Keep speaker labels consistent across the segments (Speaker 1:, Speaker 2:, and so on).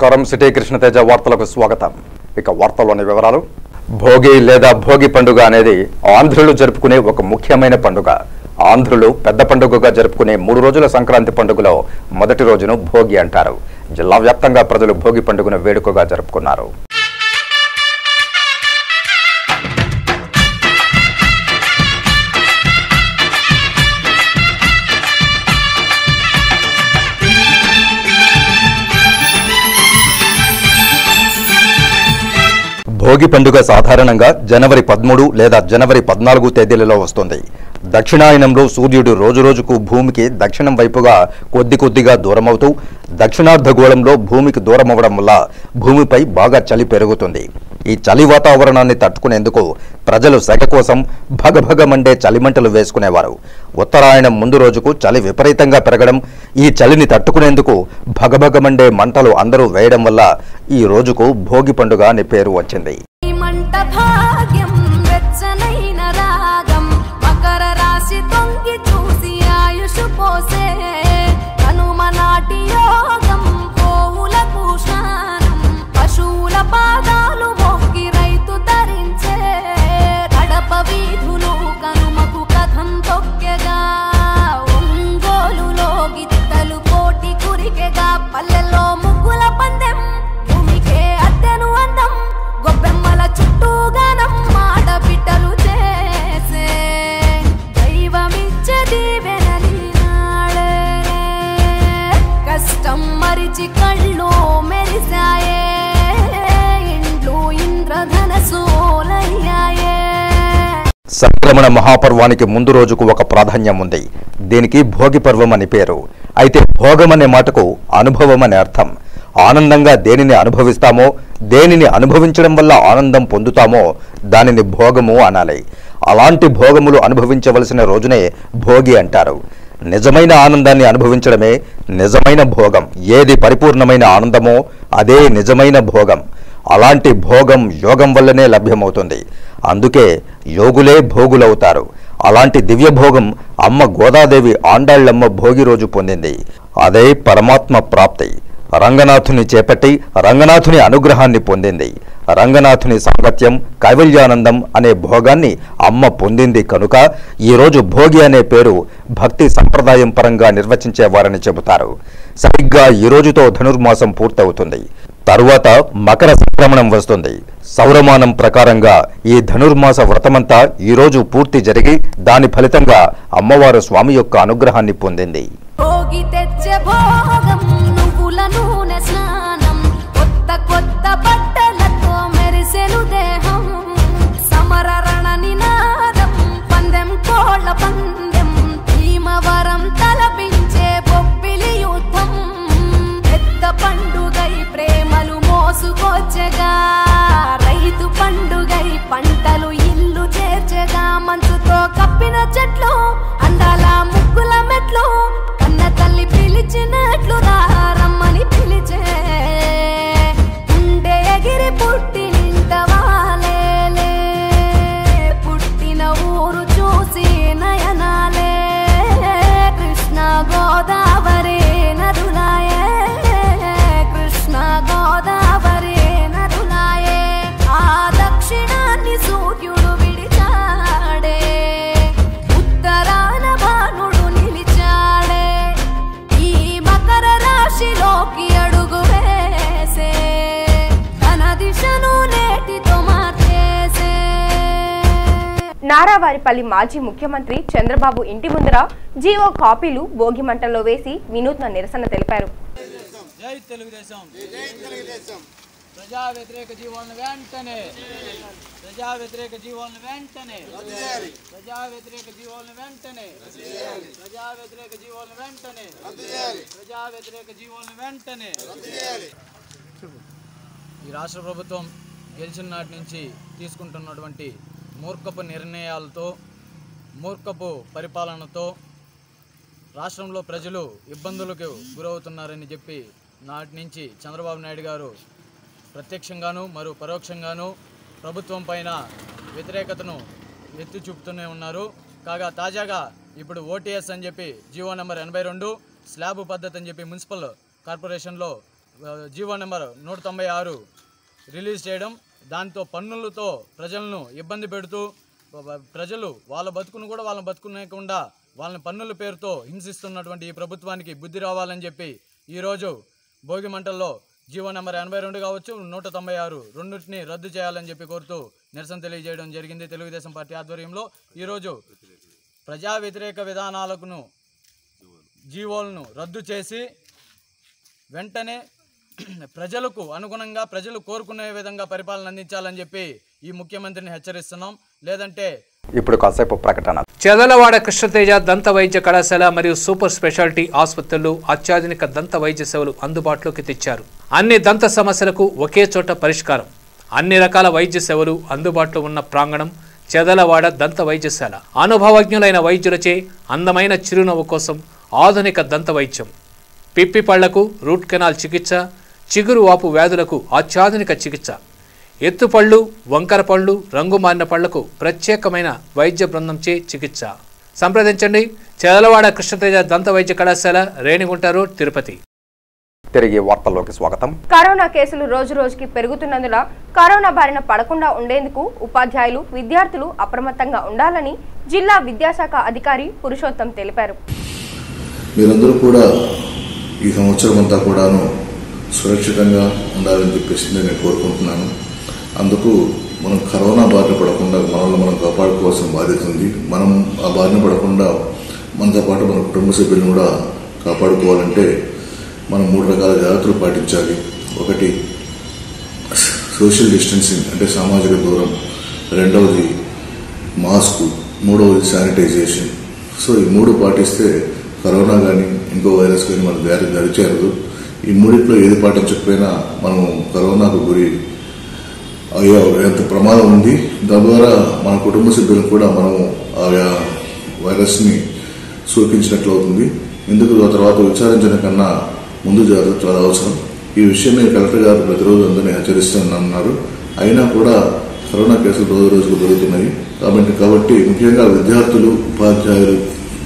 Speaker 1: నమస్కారం సిటీ కృష్ణతేజ వార్తలకు స్వాగతం ఇక వార్తల్లోని వివరాలు భోగి లేదా భోగి పండుగ అనేది ఆంధ్రులు జరుపుకునే ఒక ముఖ్యమైన పండుగ ఆంధ్రులు పెద్ద పండుగగా జరుపుకునే మూడు రోజుల సంక్రాంతి పండుగలో మొదటి రోజును భోగి అంటారు జిల్లా వ్యాప్తంగా ప్రజలు భోగి పండుగను వేడుకగా జరుపుకున్నారు భోగి పండుగ సాధారణంగా జనవరి పదమూడు లేదా జనవరి పద్నాలుగు తేదీలలో వస్తుంది దక్షిణాయనంలో సూర్యుడు రోజురోజుకు భూమికి దక్షిణం వైపుగా కొద్ది కొద్దిగా దూరమవుతూ దక్షిణార్ధగోళంలో భూమికి దూరమవడం వల్ల భూమిపై బాగా చలి పెరుగుతుంది ఈ చలి వాతావరణాన్ని తట్టుకునేందుకు ప్రజలు సెగ కోసం భగభగ మండే చలిమంటలు వేసుకునేవారు ఉత్తరాయణం ముందు రోజుకు చలి విపరీతంగా పెరగడం ఈ చలిని తట్టుకునేందుకు భగభగ మండే మంటలు అందరూ వేయడం వల్ల ఈ రోజుకు భోగి పండుగ అని పేరు వచ్చింది
Speaker 2: ఈ మంట భాగ్యం వెచ్చనైన రాగం మకర రాశి తొంగి చూసి ఆయుష్ పోసే కనుమ నాటి యోగం పోవులకు స్నానం పశువుల పాదాలు మొక్కి రైతు ధరించే కడప వీధులు కనుమకు కథం తొక్కెగా ఒంగోలులో గిత్తలు కోటి కురికెగా పల్లెల్లో ముగ్గుల పందెం భూమికే అద్దెను అందం గొబ్బెమ్మల చుట్టూ గానం ఆడబిడ్డలు చేసే దైవమిచ్చే దీవెనని నాడే కష్టం మరిచి కళ్ళు మెరిసాయే ఇండ్లు ఇంద్రధనసూలయ్యాయే
Speaker 1: సంక్రమణ మహాపర్వానికి ముందు రోజుకు ఒక ప్రాధాన్యం ఉంది దీనికి భోగి పర్వం అని పేరు అయితే భోగం అనే మాటకు అనుభవం అనే అర్థం ఆనందంగా దేనిని అనుభవిస్తామో దేనిని అనుభవించడం వల్ల ఆనందం పొందుతామో దానిని భోగము అనాలి అలాంటి భోగములు అనుభవించవలసిన రోజునే భోగి అంటారు నిజమైన ఆనందాన్ని అనుభవించడమే నిజమైన భోగం ఏది పరిపూర్ణమైన ఆనందమో అదే నిజమైన భోగం అలాంటి భోగం యోగం వల్లనే లభ్యమవుతుంది అందుకే యోగులే భోగులవుతారు అలాంటి దివ్య భోగం అమ్మ గోదాదేవి ఆండాళ్ళమ్మ భోగి రోజు పొందింది అదే పరమాత్మ ప్రాప్తి రంగనాథుని చేపట్టి రంగనాథుని అనుగ్రహాన్ని పొందింది రంగనాథుని సాంగత్యం కైవల్యానందం అనే భోగాన్ని అమ్మ పొందింది కనుక ఈరోజు భోగి అనే పేరు భక్తి సంప్రదాయం పరంగా నిర్వచించేవారని చెబుతారు సరిగ్గా ఈ రోజుతో ధనుర్మాసం పూర్తవుతుంది తరువాత మకర సంక్రమణం వస్తుంది సౌరమానం ప్రకారంగా ఈ ధనుర్మాస వ్రతమంతా ఈ రోజు పూర్తి జరిగి దాని ఫలితంగా అమ్మవారు స్వామి యొక్క అనుగ్రహాన్ని పొందింది
Speaker 2: భోగి తెచ్చే భోగం నువ్వుల నూనె స్నానం కొత్త కొత్త బట్టలతో మెరిసెను దేహం సమర రణ నినాదం పందెం కోళ్ళ పందెం భీమవరం తలపించే బొబ్బిలి యుద్ధం పెద్ద పండుగై ప్రేమలు మోసుకొచ్చగా రైతు పండుగై పంటలు ఇల్లు చేర్చగా మంచుతో కప్పిన చెట్లు అందాల ముగ్గుల మెట్లు కన్న తల్లి పిలిచినట్లు రా రమ్మని పిలిచే ఉండే ఎగిరి పుట్టినింట వాలేలే పుట్టిన ఊరు చూసి నయనాలే కృష్ణ గోదావరి నదులాయే కృష్ణ గోదావరి నదులాయే ఆ దక్షిణాన్ని సూర్యుడు విడిచాడే ఉత్తరాన భానుడు నిలిచాడే ఈ మకర రాశిలోకి అడుగు వేసే తన దిశను నేటితో మార్చేసే
Speaker 3: నారావారిపల్లి మాజీ ముఖ్యమంత్రి చంద్రబాబు ఇంటి ముందర జీవో కాపీలు భోగి మంటల్లో వేసి వినూత్న నిరసన తెలిపారు
Speaker 4: జై తెలుగుదేశం ప్రజా వ్యతిరేక జీవోలను వెంటనే ప్రజా వ్యతిరేక జీవోలను వెంటనే ప్రజా వ్యతిరేక జీవోలను వెంటనే ప్రజా వ్యతిరేక జీవోలను వెంటనే ప్రజా వ్యతిరేక జీవోలను వెంటనే ఈ రాష్ట్ర ప్రభుత్వం గెలిచిన నాటి నుంచి తీసుకుంటున్నటువంటి మూర్ఖపు నిర్ణయాలతో మూర్ఖపు పరిపాలనతో రాష్ట్రంలో ప్రజలు ఇబ్బందులకు గురవుతున్నారని చెప్పి నాటి నుంచి చంద్రబాబు నాయుడు గారు ప్రత్యక్షంగాను మరియు పరోక్షంగాను ప్రభుత్వం పైన వ్యతిరేకతను ఎత్తి చూపుతూనే ఉన్నారు కాగా తాజాగా ఇప్పుడు ఓటీఎస్ అని చెప్పి జీవో నెంబర్ ఎనభై రెండు స్లాబ్ పద్ధతి అని చెప్పి మున్సిపల్ కార్పొరేషన్లో ఆ, జీవో నెంబర్ నూట తొంభై ఆరు రిలీజ్ చేయడం దాంతో పన్నులతో ప్రజలను ఇబ్బంది పెడుతూ ప- ప్రజలు వాళ్ళ బతుకును కూడా వాళ్ళని బతుకునేకుండా వాళ్ళని పన్నుల పేరుతో హింసిస్తున్నటువంటి ఈ ప్రభుత్వానికి బుద్ధి రావాలని చెప్పి ఈరోజు భోగి మంటల్లో జీవో నెంబర్ ఎనభై రెండు కావచ్చు నూట తొంభై ఆరు రెండింటిని రద్దు చేయాలని చెప్పి కోరుతూ నిరసన తెలియజేయడం జరిగింది తెలుగుదేశం పార్టీ ఆధ్వర్యంలో ఈరోజు ప్రజా వ్యతిరేక విధానాలకు జీవోలను రద్దు చేసి వెంటనే ప్రజలకు అనుగుణంగా ప్రజలు కోరుకునే విధంగా పరిపాలన అందించాలని చెప్పి ఈ ముఖ్యమంత్రిని హెచ్చరిస్తున్నాం లేదంటే
Speaker 1: ఇప్పుడు కాసేపు ప్రకటన
Speaker 5: చెదలవాడ కృష్ణతేజ దంత వైద్య కళాశాల మరియు సూపర్ స్పెషాలిటీ ఆసుపత్రులు అత్యాధునిక దంత వైద్య సేవలు అందుబాటులోకి తెచ్చారు అన్ని దంత సమస్యలకు ఒకే చోట పరిష్కారం అన్ని రకాల వైద్య సేవలు అందుబాటులో ఉన్న ప్రాంగణం చెదలవాడ దంత వైద్యశాల అనుభవజ్ఞులైన వైద్యులచే అందమైన చిరునవ్వు కోసం ఆధునిక దంత వైద్యం పిప్పి పళ్లకు రూట్ కెనాల్ చికిత్స చిగురు వాపు వ్యాధులకు అత్యాధునిక చికిత్స ఎత్తుపళ్ళు వంకర పళ్ళు రంగు మారిన పళ్లకు ప్రత్యేకమైన వైద్య బృందంచే చికిత్స సంప్రదించండి చెదలవాడ కృష్ణతేజ దంత వైద్య కళాశాల రేణిగుంట రోడ్ తిరుపతి
Speaker 1: తిరిగి వార్తల్లోకి స్వాగతం
Speaker 3: కరోనా కేసులు రోజు రోజుకి పెరుగుతున్నందున కరోనా బారిన పడకుండా ఉండేందుకు ఉపాధ్యాయులు విద్యార్థులు అప్రమత్తంగా ఉండాలని జిల్లా విద్యాశాఖ అధికారి పురుషోత్తం తెలిపారు
Speaker 6: మీరందరూ కూడా ఈ సంవత్సరం అంతా కూడాను సురక్షితంగా ఉండాలని చెప్పేసి నేను కోరుకుంటున్నాను అందుకు మనం కరోనా బారిన పడకుండా మనల్ని మనం కాపాడుకోవాల్సిన బాధ్యత ఉంది మనం ఆ బారిన పడకుండా మనతో పాటు మన కుటుంబ సభ్యులను కూడా కాపాడుకోవాలంటే మనం మూడు రకాల జాగ్రత్తలు పాటించాలి ఒకటి సోషల్ డిస్టెన్సింగ్ అంటే సామాజిక దూరం రెండవది మాస్క్ మూడవది శానిటైజేషన్ సో ఈ మూడు పాటిస్తే కరోనా కానీ ఇంకో వైరస్ కానీ మన దారి దరిచేరదు ఈ మూడిట్లో ఏది పాటించకపోయినా మనం కరోనాకు గురి అయ్యే ఎంత ప్రమాదం ఉంది దాని ద్వారా మన కుటుంబ సభ్యులకు కూడా మనము ఆ వ్యా- వైరస్ని సోకించినట్లు అవుతుంది ఎందుకు ఆ తర్వాత విచారించడం కన్నా ముందు జాగ్రత్త చాలా అవసరం ఈ విషయమే కలెక్టర్ గారు ప్రతిరోజు అందరినీ హెచ్చరిస్తున్నారు అయినా కూడా కరోనా కేసులు రోజు రోజుకు పెరుగుతున్నాయి కాబట్టి కాబట్టి ముఖ్యంగా విద్యార్థులు ఉపాధ్యాయులు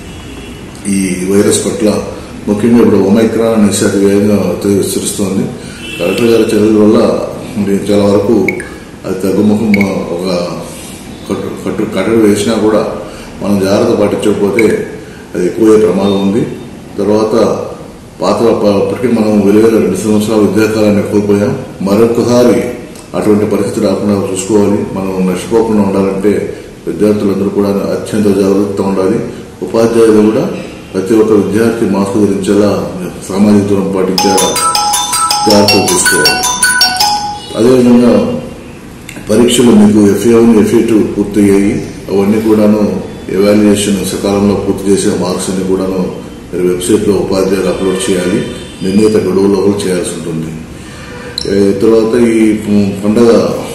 Speaker 6: ఈ వైరస్ పట్ల ముఖ్యంగా ఇప్పుడు ఒమైక్రాన్ అనేసి అది వేగంగా విస్తరిస్తోంది కలెక్టర్ గారి చర్యల వల్ల మరి చాలా వరకు అది తగ్గుముఖం ఒక కట్టు కట్టు కట్టడి వేసినా కూడా మనం జాగ్రత్త పాటించకపోతే అది ఎక్కువే ప్రమాదం ఉంది తర్వాత పాత అప్పటికే మనం వెలువేల రెండు సంవత్సరాల విద్యాకాలాన్ని కోల్పోయాం మరొకసారి అటువంటి పరిస్థితి రాకుండా చూసుకోవాలి మనం నష్టపోకుండా ఉండాలంటే విద్యార్థులందరూ కూడా అత్యంత జాగ్రత్తగా ఉండాలి ఉపాధ్యాయులు కూడా ప్రతి ఒక్క విద్యార్థి మాస్క్ ధరించేలా సామాజిక దూరం పాటించేలా జాగ్రత్తలు తీసుకోవాలి అదేవిధంగా పరీక్షలు మీకు ఎఫ్ఏ వన్ ఎఫ్ఏ టూ పూర్తయ్యాయి అవన్నీ కూడాను ఎవాల్యుయేషన్ సకాలంలో పూర్తి చేసే మార్క్స్ అన్ని కూడాను మీరు వెబ్సైట్లో ఉపాధ్యాయులు అప్లోడ్ చేయాలి నిర్ణీత గడువు లోపల చేయాల్సి ఉంటుంది ఏ, తర్వాత ఈ ప- పండగ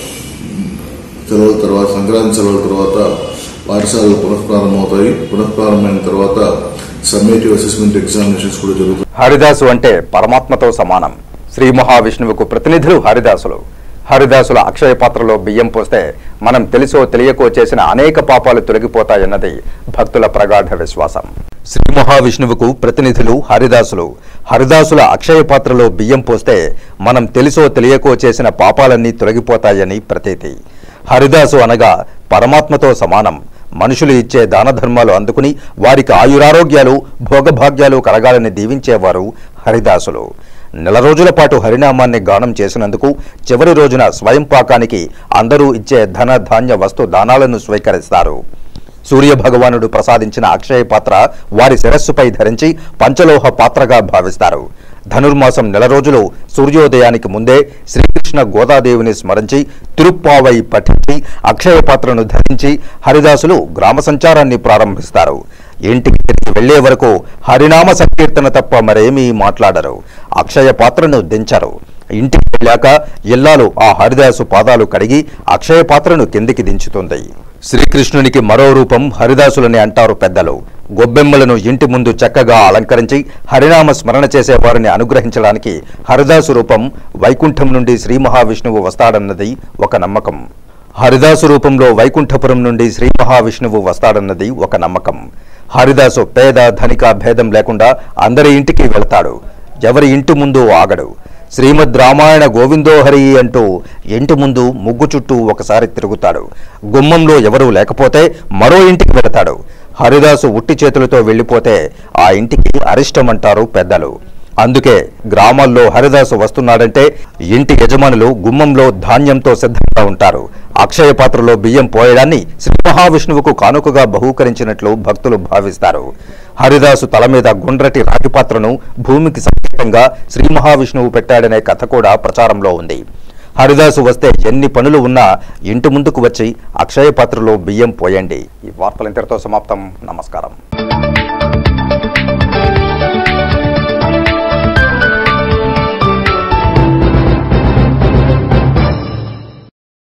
Speaker 6: సెలవుల తర్వాత సంక్రాంతి సెలవుల తర్వాత పాఠశాలలు పునఃప్రారంభమవుతాయి పునఃప్రారంభమైన తర్వాత సమ్మేటివ్ అసెస్మెంట్ ఎగ్జామినేషన్స్ కూడా జరుగుతాయి
Speaker 1: హరిదాసు అంటే పరమాత్మతో సమానం శ్రీ మహావిష్ణువుకు ప్రతినిధులు హరిదాసులు హరిదాసుల అక్షయ పాత్రలో బియ్యం పోస్తే మనం తెలిసో తెలియకో చేసిన అనేక పాపాలు తొలగిపోతాయన్నది భక్తుల ప్రగాఢ విశ్వాసం శ్రీ మహావిష్ణువుకు ప్రతినిధులు హరిదాసులు హరిదాసుల అక్షయ పాత్రలో బియ్యం పోస్తే మనం తెలిసో తెలియకో చేసిన పాపాలన్నీ తొలగిపోతాయని ప్రతీతి హరిదాసు అనగా పరమాత్మతో సమానం మనుషులు ఇచ్చే దాన ధర్మాలు అందుకుని వారికి ఆయురారోగ్యాలు భోగభాగ్యాలు కలగాలని దీవించేవారు హరిదాసులు నెల రోజుల పాటు హరినామాన్ని గానం చేసినందుకు చివరి రోజున స్వయం పాకానికి అందరూ ఇచ్చే ధన ధాన్య వస్తు దానాలను స్వీకరిస్తారు సూర్య భగవానుడు ప్రసాదించిన అక్షయ పాత్ర వారి శిరస్సుపై ధరించి పంచలోహ పాత్రగా భావిస్తారు ధనుర్మాసం నెల రోజులు సూర్యోదయానికి ముందే శ్రీకృష్ణ గోదాదేవిని స్మరించి తిరుప్పావై పఠించి అక్షయ పాత్రను ధరించి హరిదాసులు గ్రామ సంచారాన్ని ప్రారంభిస్తారు ఇంటికి తిరిగి వెళ్లే వరకు హరినామ సంకీర్తన తప్ప మరేమీ మాట్లాడరు అక్షయ పాత్రను దించరు ఇంటికి వెళ్ళాక ఇల్లాలు ఆ హరిదాసు పాదాలు కడిగి అక్షయ పాత్రను కిందికి దించుతుంది శ్రీకృష్ణునికి మరో రూపం హరిదాసులని అంటారు పెద్దలు గొబ్బెమ్మలను ఇంటి ముందు చక్కగా అలంకరించి హరినామ స్మరణ చేసే వారిని అనుగ్రహించడానికి హరిదాసు రూపం వైకుంఠం నుండి శ్రీ మహావిష్ణువు వస్తాడన్నది ఒక నమ్మకం హరిదాసు రూపంలో వైకుంఠపురం నుండి శ్రీ మహావిష్ణువు వస్తాడన్నది ఒక నమ్మకం హరిదాసు పేద ధనిక భేదం లేకుండా అందరి ఇంటికి వెళ్తాడు ఎవరి ఇంటి ముందు ఆగడు శ్రీమద్ రామాయణ గోవిందోహరి అంటూ ఇంటి ముందు ముగ్గు చుట్టూ ఒకసారి తిరుగుతాడు గుమ్మంలో ఎవరూ లేకపోతే మరో ఇంటికి వెళతాడు హరిదాసు ఉట్టి చేతులతో వెళ్ళిపోతే ఆ ఇంటికి అరిష్టమంటారు పెద్దలు అందుకే గ్రామాల్లో హరిదాసు వస్తున్నాడంటే ఇంటి యజమానులు గుమ్మంలో ధాన్యంతో సిద్ధంగా ఉంటారు అక్షయ పాత్రలో బియ్యం పోయడాన్ని శ్రీ మహావిష్ణువుకు కానుకగా బహూకరించినట్లు భక్తులు భావిస్తారు హరిదాసు తల మీద గుండ్రటి రాగి పాత్రను భూమికి సంకేతంగా శ్రీ మహావిష్ణువు పెట్టాడనే కథ కూడా ప్రచారంలో ఉంది హరిదాసు వస్తే ఎన్ని పనులు ఉన్నా ఇంటి ముందుకు వచ్చి అక్షయ పాత్రలో బియ్యం పోయండి ఈ వార్తలు ఇంతటితో సమాప్తం నమస్కారం